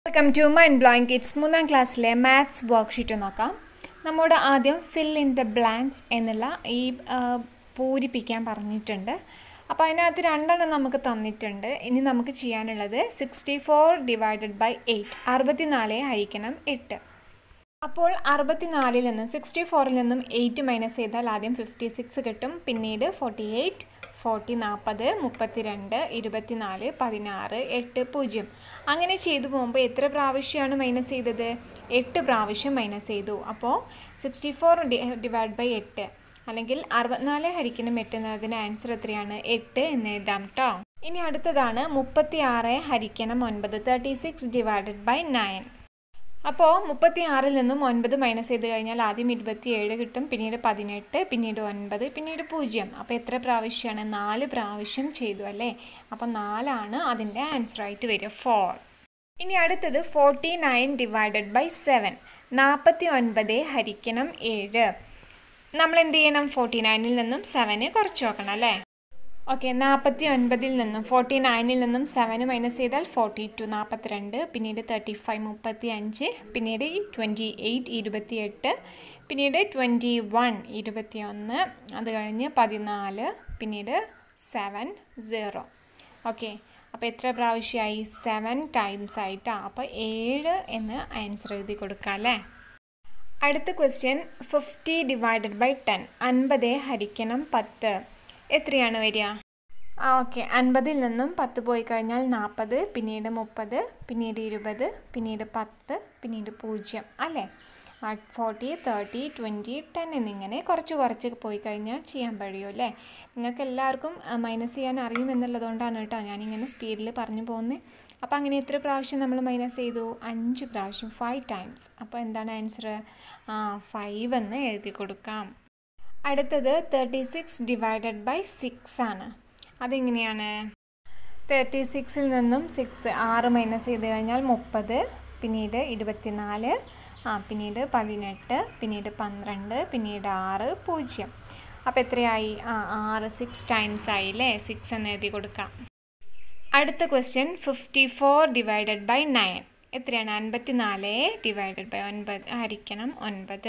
welcome to mind blowing kids മൂന്നാം ക്ലാസ്സിലെ maths worksheet നോക്കാം നമ്മോട് ആദ്യം ഫിൽ ഇൻ ദ ബ്ലാങ്ക്സ് എന്നുള്ള ഈ ആ, പൂരിപ്പിക്കാൻ പറഞ്ഞിട്ടുണ്ട് അപ്പോൾ അതിനകത്ത് രണ്ടെണ്ണം നമുക്ക് തന്നിട്ടുണ്ട് ഇനി നമുക്ക് ചെയ്യാനുള്ളത് sixty four divided by eight അറുപത്തിനാല് ഹരിക്കണം എട്ട് അപ്പോൾ അറുപത്തിനാലിൽ നിന്നും സിക്സ്റ്റി ഫോറിൽ നിന്നും എയ്റ്റ് മൈനസ് ചെയ്താൽ ആദ്യം ഫിഫ്റ്റി സിക്സ് കിട്ടും പിന്നീട് ഫോർട്ടി എയ്റ്റ് ഫോർട്ടി നാൽപ്പത് മുപ്പത്തിരണ്ട് ഇരുപത്തിനാല് പതിനാറ് എട്ട് പൂജ്യം അങ്ങനെ ചെയ്തു പോകുമ്പോൾ എത്ര പ്രാവശ്യമാണ് മൈനസ് ചെയ്തത് എട്ട് പ്രാവശ്യം മൈനസ് ചെയ്തു അപ്പോൾ സിക്സ്റ്റി ഫോർ ഡിവൈഡ് ബൈ എട്ട് അല്ലെങ്കിൽ അറുപത്തിനാല് ഹരിക്കണം എട്ട് എന്നതിന് ആൻസർ എത്രയാണ് എട്ട് എന്ന് എഴുതാം കേട്ടോ ഇനി അടുത്തതാണ് മുപ്പത്തി ആറ് ഹരിക്കണം ഒൻപത് thirty six divided by nine അപ്പോൾ മുപ്പത്തി ആറിൽ നിന്നും ഒൻപത് മൈനസ് ചെയ്ത് കഴിഞ്ഞാൽ ആദ്യം ഇരുപത്തിയേഴ് കിട്ടും പിന്നീട് പതിനെട്ട് പിന്നീട് ഒൻപത് പിന്നീട് പൂജ്യം അപ്പോൾ എത്ര പ്രാവശ്യമാണ് നാല് പ്രാവശ്യം ചെയ്തു അല്ലേ അപ്പോൾ നാലാണ് അതിൻ്റെ ആൻസർ ആയിട്ട് വരിക ഫോർ ഇനി അടുത്തത് forty nine divided by seven നാൽപ്പത്തി ഒൻപത് ഹരിക്കണം ഏഴ് നമ്മൾ എന്ത് ചെയ്യണം ഫോർട്ടി നയനിൽ നിന്നും സെവന് കുറച്ച് നോക്കണം അല്ലേ ഓക്കെ നാൽപ്പത്തി ഒൻപതിൽ നിന്നും ഫോർട്ടി നയനിൽ നിന്നും സെവന് മൈനസ് ചെയ്താൽ ഫോർട്ടി ടു നാൽപ്പത്തിരണ്ട് പിന്നീട് തേർട്ടി ഫൈവ് മുപ്പത്തി അഞ്ച് പിന്നീട് ട്വൻറ്റി എയ്റ്റ് ഇരുപത്തിയെട്ട് പിന്നീട് ട്വൻറ്റി വൺ ഇരുപത്തി ഒന്ന് അത് കഴിഞ്ഞ് പതിനാല് പിന്നീട് സെവൻ സീറോ ഓക്കെ അപ്പോൾ എത്ര പ്രാവശ്യമായി സെവൻ ടൈംസ് ആയിട്ടാണ് അപ്പോൾ ഏഴ് എന്ന് ആൻസർ എഴുതി കൊടുക്കാം അല്ലേ അടുത്ത question fifty divided by ten അൻപത് ഹരിക്കണം പത്ത് എത്രയാണ് വരിക ആ ഓക്കെ അൻപതിൽ നിന്നും പത്ത് പോയി കഴിഞ്ഞാൽ നാൽപ്പത് പിന്നീട് മുപ്പത് പിന്നീട് ഇരുപത് പിന്നീട് പത്ത് പിന്നീട് പൂജ്യം അല്ലേ ഫോർട്ടി തേർട്ടി ട്വൻറ്റി ടെൻ എന്നിങ്ങനെ കുറച്ച് കുറച്ച് പോയി കഴിഞ്ഞാൽ ചെയ്യാൻ കഴിയും അല്ലേ നിങ്ങൾക്ക് എല്ലാവർക്കും മൈനസ് ചെയ്യാൻ അറിയുമെന്നുള്ളതുകൊണ്ടാണ് കേട്ടോ ഞാനിങ്ങനെ സ്പീഡിൽ പറഞ്ഞു പോകുന്നത് അപ്പോൾ അങ്ങനെ എത്ര പ്രാവശ്യം നമ്മൾ മൈനസ് ചെയ്തു അഞ്ച് പ്രാവശ്യം ഫൈവ് ടൈംസ് അപ്പോൾ എന്താണ് ആൻസർ ആ ഫൈവ് എന്ന് എഴുതി കൊടുക്കാം അടുത്തത് thirty six divided by six ആണ് അതെങ്ങനെയാണ് തേർട്ടി സിക്സിൽ നിന്നും സിക്സ് ആറ് മൈനസ് ചെയ്ത് കഴിഞ്ഞാൽ മുപ്പത് പിന്നീട് ഇരുപത്തിനാല് ആ പിന്നീട് പതിനെട്ട് പിന്നീട് പന്ത്രണ്ട് പിന്നീട് ആറ് പൂജ്യം അപ്പോൾ എത്രയായി ആ ആറ് സിക്സ് ടൈംസ് ആയി അല്ലേ സിക്സ് എന്ന് എഴുതി കൊടുക്കാം അടുത്ത question fifty four divided by nine എത്രയാണ് അൻപത്തി നാല് ഡിവൈഡഡ് ബൈ ഒൻപത് ഹരിക്കണം ഒൻപത്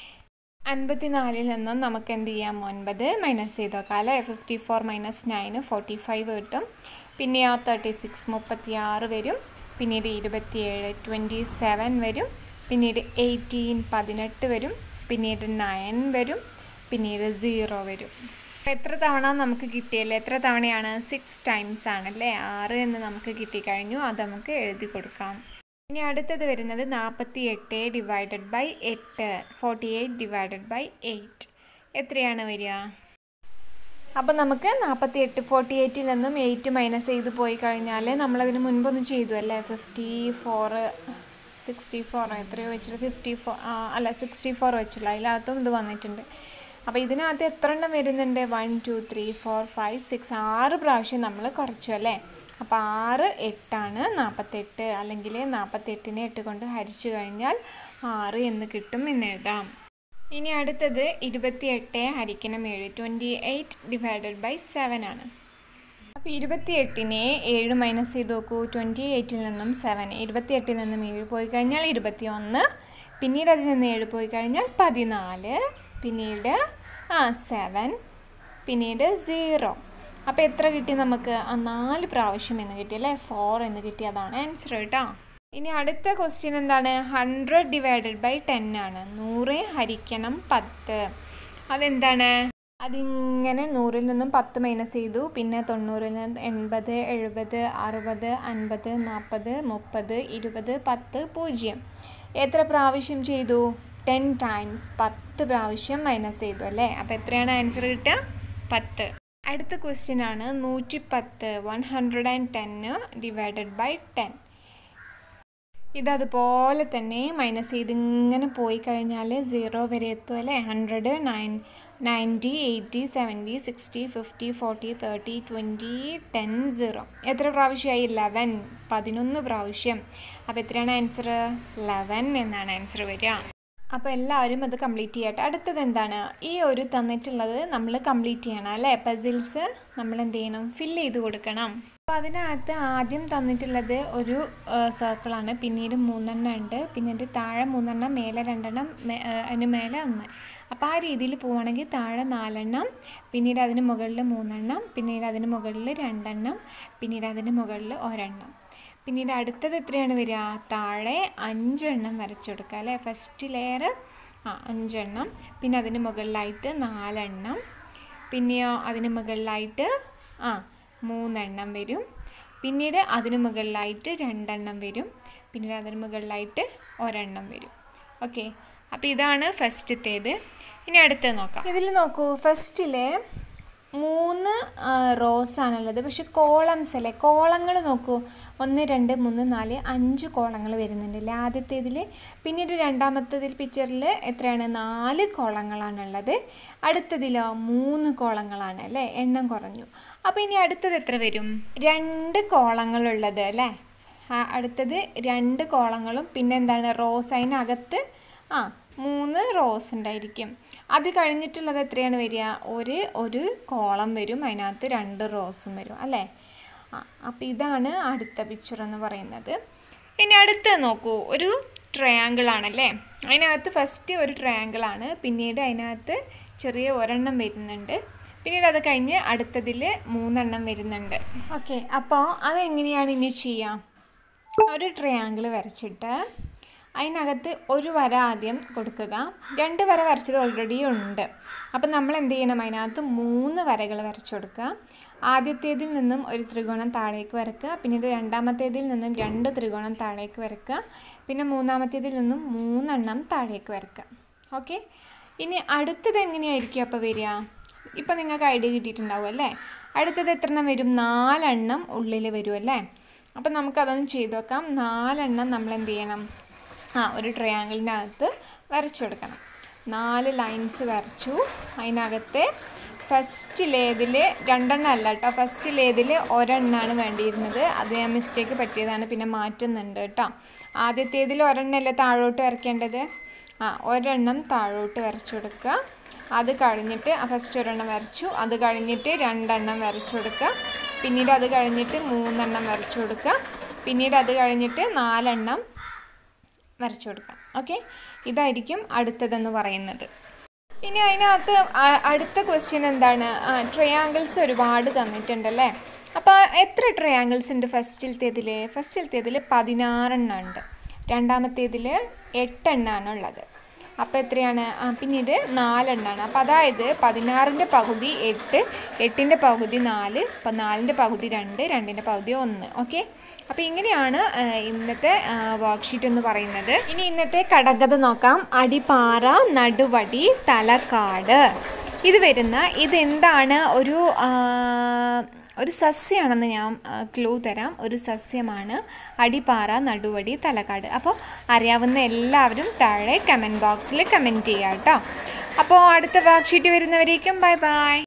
അൻപത്തിനാലിൽ നിന്നും നമുക്ക് എന്ത് ചെയ്യാം ഒൻപത് മൈനസ് ചെയ്ത് നോക്കാം അല്ലേ ഫിഫ്റ്റി ഫോർ മൈനസ് നയന് ഫോർട്ടി ഫൈവ് കിട്ടും പിന്നെ ആ തേർട്ടി സിക്സ് മുപ്പത്തി ആറ് വരും പിന്നീട് ഇരുപത്തിയേഴ് ട്വൻറ്റി സെവൻ വരും പിന്നീട് എയ്റ്റീൻ പതിനെട്ട് വരും പിന്നീട് നയൻ വരും പിന്നീട് സീറോ വരും അപ്പോൾ എത്ര തവണ നമുക്ക് കിട്ടിയല്ലേ എത്ര തവണയാണ് സിക്സ് ടൈംസ് ആണല്ലേ ആറ് എന്ന് നമുക്ക് കിട്ടിക്കഴിഞ്ഞു അത് നമുക്ക് എഴുതി കൊടുക്കാം ഇനി അടുത്തത് വരുന്നത് നാൽപ്പത്തി എട്ട് ഡിവൈഡഡ് ബൈ എട്ട് forty eight divided by eight എത്രയാണ് വരിക അപ്പോൾ നമുക്ക് നാൽപ്പത്തി എട്ട് ഫോർട്ടി എയ്റ്റിൽ നിന്നും എയ്റ്റ് മൈനസ് ചെയ്ത് പോയി കഴിഞ്ഞാൽ നമ്മളതിന് മുൻപൊന്ന് ചെയ്തു അല്ലേ ഫിഫ്റ്റി ഫോറ് സിക്സ്റ്റി ഫോർ എത്രയോ വെച്ചിട്ട് ഫിഫ്റ്റി ഫോർ അല്ല സിക്സ്റ്റി ഫോർ വെച്ചില്ല അതിനകത്തും ഇത് വന്നിട്ടുണ്ട് അപ്പോൾ ഇതിനകത്ത് എത്ര എണ്ണം വരുന്നുണ്ട് one two three four five six ആറ് പ്രാവശ്യം നമ്മൾ കുറച്ചു അല്ലേ അപ്പോൾ ആറ് എട്ടാണ് നാൽപ്പത്തെട്ട് അല്ലെങ്കിൽ നാൽപ്പത്തെട്ടിനെ എട്ട് കൊണ്ട് ഹരിച്ചു കഴിഞ്ഞാൽ ആറ് എന്ന് കിട്ടും എന്ന് എഴുതാം ഇനി അടുത്തത് ഇരുപത്തിയെട്ട് ഹരിക്കണം ഏഴ് twenty eight divided by seven ആണ് അപ്പോൾ ഇരുപത്തിയെട്ടിനെ ഏഴ് മൈനസ് ചെയ്ത് നോക്കൂ ട്വൻറ്റി എയ്റ്റിൽ നിന്നും സെവൻ ഇരുപത്തിയെട്ടിൽ നിന്നും ഏഴ് പോയി കഴിഞ്ഞാൽ ഇരുപത്തി ഒന്ന് പിന്നീട് അതിൽ നിന്ന് ഏഴ് പോയി കഴിഞ്ഞാൽ പതിനാല് പിന്നീട് ആ സെവൻ പിന്നീട് സീറോ അപ്പോൾ എത്ര കിട്ടി നമുക്ക് ആ നാല് പ്രാവശ്യം എന്ന് കിട്ടി അല്ലേ ഫോർ എന്ന് കിട്ടി അതാണ് ആൻസർ കേട്ടോ ഇനി അടുത്ത ക്വസ്റ്റ്യൻ എന്താണ് ഹൺഡ്രഡ് ഡിവൈഡഡ് ബൈ ടെൻ ആണ് നൂറ് ഹരിക്കണം പത്ത് അതെന്താണ് അതിങ്ങനെ നൂറിൽ നിന്നും പത്ത് മൈനസ് ചെയ്തു പിന്നെ തൊണ്ണൂറിൽ നിന്ന് എൺപത് എഴുപത് അറുപത് അൻപത് നാൽപ്പത് മുപ്പത് ഇരുപത് പത്ത് പൂജ്യം എത്ര പ്രാവശ്യം ചെയ്തു ടെൻ ടൈംസ് പത്ത് പ്രാവശ്യം മൈനസ് ചെയ്തു അല്ലേ അപ്പോൾ എത്രയാണ് ആൻസർ കിട്ടുക പത്ത് അടുത്ത ക്വസ്റ്റ്യൻ ആണ് നൂറ്റി പത്ത് വൺ ഹൺഡ്രഡ് ആൻഡ് ടെന്ന് ഡിവൈഡഡ് ബൈ ടെൻ ഇതതുപോലെ തന്നെ മൈനസ് ചെയ്ത് ഇങ്ങനെ പോയി കഴിഞ്ഞാൽ സീറോ വരെ എത്തും അല്ലേ hundred nine ninety eighty seventy sixty fifty forty thirty twenty ten zero എത്ര പ്രാവശ്യമായി ലെവൻ പതിനൊന്ന് പ്രാവശ്യം അപ്പോൾ എത്രയാണ് ആൻസർ ലെവൻ എന്നാണ് ആൻസർ വരിക അപ്പോൾ എല്ലാവരും അത് കംപ്ലീറ്റ് ചെയ്യട്ടെ അടുത്തത് എന്താണ് ഈ ഒരു തന്നിട്ടുള്ളത് നമ്മൾ കംപ്ലീറ്റ് ചെയ്യണം അല്ലേ പസിൽസ് നമ്മൾ എന്ത് ചെയ്യണം ഫില്ല് ചെയ്ത് കൊടുക്കണം അപ്പോൾ അതിനകത്ത് ആദ്യം തന്നിട്ടുള്ളത് ഒരു സർക്കിളാണ് പിന്നീട് മൂന്നെണ്ണം ഉണ്ട് പിന്നീട് താഴെ മൂന്നെണ്ണം മേലെ രണ്ടെണ്ണം മേ- ആ, അതിന് മേലെ ഒന്ന് അപ്പോൾ ആ രീതിയിൽ പോവുകയാണെങ്കിൽ താഴെ നാലെണ്ണം പിന്നീട് അതിന് മുകളിൽ മൂന്നെണ്ണം പിന്നീട് അതിന് മുകളിൽ രണ്ടെണ്ണം പിന്നീട് അതിന് മുകളിൽ ഒരെണ്ണം പിന്നീട് അടുത്തത് എത്രയാണ് വരിക താഴെ അഞ്ചെണ്ണം വരച്ചു കൊടുക്കുക അല്ലേ ഫസ്റ്റ് ലെയർ ആ അഞ്ചെണ്ണം പിന്നെ അതിന് മുകളിലായിട്ട് നാലെണ്ണം പിന്നെയോ അതിന് മുകളിലായിട്ട് ആ മൂന്നെണ്ണം വരും പിന്നീട് അതിന് മുകളിലായിട്ട് രണ്ടെണ്ണം വരും പിന്നീട് അതിന് മുകളിലായിട്ട് ഒരെണ്ണം വരും ഓക്കെ അപ്പോൾ ഇതാണ് ഫസ്റ്റത്തേത് ഇനി അടുത്തത് നോക്കാം ഇതിൽ നോക്കൂ ഫസ്റ്റിലെ മൂന്ന് റോസ് ആണുള്ളത് പക്ഷെ കോളംസ് അല്ലേ കോളങ്ങൾ നോക്കൂ ഒന്ന് രണ്ട് മൂന്ന് നാല് അഞ്ച് കോളങ്ങൾ വരുന്നുണ്ടല്ലേ ആദ്യത്തേതിൽ പിന്നീട് രണ്ടാമത്തേതിൽ പിക്ചറിൽ എത്രയാണ് നാല് കോളങ്ങളാണുള്ളത് അടുത്തതിലോ മൂന്ന് കോളങ്ങളാണ് അല്ലേ എണ്ണം കുറഞ്ഞു അപ്പോൾ ഇനി അടുത്തത് എത്ര വരും രണ്ട് കോളങ്ങളുള്ളത് അല്ലേ ആ, അടുത്തത് രണ്ട് കോളങ്ങളും പിന്നെ എന്താണ് റോസ് അതിനകത്ത് ആ മൂന്ന് റോസ് ഉണ്ടായിരിക്കും അത് കഴിഞ്ഞിട്ടുള്ളത് എത്രയാണ് വരിക ഒരു ഒരു കോളം വരും അതിനകത്ത് രണ്ട് റോസും വരും അല്ലേ ആ അപ്പോൾ ഇതാണ് അടുത്ത പിക്ചർ എന്ന് പറയുന്നത് ഇനി അടുത്ത നോക്കൂ ഒരു ട്രയാങ്കിൾ ആണല്ലേ അതിനകത്ത് ഫസ്റ്റ് ഒരു ട്രയാങ്കിൾ ആണ് പിന്നീട് അതിനകത്ത് ചെറിയ ഒരെണ്ണം വരുന്നുണ്ട് പിന്നീട് അത് കഴിഞ്ഞ് അടുത്തതിൽ മൂന്നെണ്ണം വരുന്നുണ്ട് ഓക്കെ അപ്പോൾ അതെങ്ങനെയാണ് ഇനി ചെയ്യാം ഒരു ട്രയാങ്കിൾ വരച്ചിട്ട് അതിനകത്ത് ഒരു വര ആദ്യം കൊടുക്കുക രണ്ട് വര വരച്ചത് ഓൾറെഡി ഉണ്ട് അപ്പം നമ്മൾ എന്ത് ചെയ്യണം അതിനകത്ത് മൂന്ന് വരകൾ വരച്ചു കൊടുക്കുക ആദ്യത്തേതിൽ നിന്നും ഒരു ത്രികോണം താഴേക്ക് വരക്കുക പിന്നീട് രണ്ടാമത്തേതിൽ നിന്നും രണ്ട് ത്രികോണം താഴേക്ക് വരക്കുക പിന്നെ മൂന്നാമത്തേതിൽ നിന്നും മൂന്നെണ്ണം താഴേക്ക് വരക്കുക ഓക്കെ ഇനി അടുത്തത് എങ്ങനെയായിരിക്കും അപ്പോൾ വരിക ഇപ്പം നിങ്ങൾക്ക് ഐഡിയ കിട്ടിയിട്ടുണ്ടാവും അല്ലേ അടുത്തത് എത്ര എണ്ണം വരും നാലെണ്ണം ഉള്ളിൽ വരും അല്ലേ അപ്പം നമുക്കതൊന്ന് ചെയ്ത് നോക്കാം നാലെണ്ണം നമ്മൾ എന്ത് ചെയ്യണം ആ ഒരു ട്രയാങ്കിളിൻ്റെ അകത്ത് വരച്ചു കൊടുക്കണം നാല് ലൈൻസ് വരച്ചു അതിനകത്ത് ഫസ്റ്റിലേതിൽ രണ്ടെണ്ണം അല്ല കേട്ടോ ഫസ്റ്റിലേതിൽ ഒരെണ്ണമാണ് വേണ്ടിയിരുന്നത് അത് ഞാൻ മിസ്റ്റേക്ക് പറ്റിയതാണ് പിന്നെ മാറ്റുന്നുണ്ട് കേട്ടോ ആദ്യത്തേതിൽ ഒരെണ്ണമല്ലേ താഴോട്ട് വരയ്ക്കേണ്ടത് ആ ഒരെണ്ണം താഴോട്ട് വരച്ചു കൊടുക്കുക അത് കഴിഞ്ഞിട്ട് ഫസ്റ്റ് ഒരെണ്ണം വരച്ചു അത് കഴിഞ്ഞിട്ട് രണ്ടെണ്ണം വരച്ചു കൊടുക്കുക പിന്നീട് അത് കഴിഞ്ഞിട്ട് മൂന്നെണ്ണം വരച്ചു കൊടുക്കുക പിന്നീട് അത് കഴിഞ്ഞിട്ട് നാലെണ്ണം വരച്ചു കൊടുക്കാം ഓക്കെ ഇതായിരിക്കും അടുത്തതെന്ന് പറയുന്നത് ഇനി അതിനകത്ത് അ- അടുത്ത ക്വസ്റ്റ്യൻ എന്താണ് ട്രയാങ്കിൾസ് ഒരുപാട് തന്നിട്ടുണ്ടല്ലേ അപ്പോൾ എത്ര ട്രയാങ്കിൾസ് ഉണ്ട് ഫസ്റ്റിലത്തേതിൽ ഫസ്റ്റിലത്തേതിൽ പതിനാറെണ്ണം ഉണ്ട് രണ്ടാമത്തേതിൽ എട്ടെണ്ണമാണ് ഉള്ളത് അപ്പോൾ എത്രയാണ് ആ പിന്നീട് നാലെണ്ണമാണ് അപ്പോൾ അതായത് പതിനാറിൻ്റെ പകുതി എട്ട് എട്ടിൻ്റെ പകുതി നാല് അപ്പം നാലിൻ്റെ പകുതി രണ്ട് രണ്ടിൻ്റെ പകുതി ഒന്ന് ഓക്കെ അപ്പോൾ ഇങ്ങനെയാണ് ആ, ഇന്നത്തെ വർക്ക്ഷീറ്റ് എന്ന് പറയുന്നത് ഇനി ഇന്നത്തെ കടകഥ നോക്കാം അടിപ്പാറ നടുവടി തലക്കാട് ഇത് വരുന്ന ഇതെന്താണ് ഒരു ആ, ഒരു സസ്യമാണെന്ന് ഞാൻ ക്ലൂ തരാം ഒരു സസ്യമാണ് അടിപ്പാറ നടുവടി തലക്കാട് അപ്പോൾ അറിയാവുന്ന എല്ലാവരും താഴെ കമൻറ്റ് ബോക്സിൽ കമൻറ്റ് ചെയ്യാം കേട്ടോ അപ്പോൾ അടുത്ത വർക്ക്ഷീറ്റ് വരുന്നവരേക്കും ബൈ ബൈ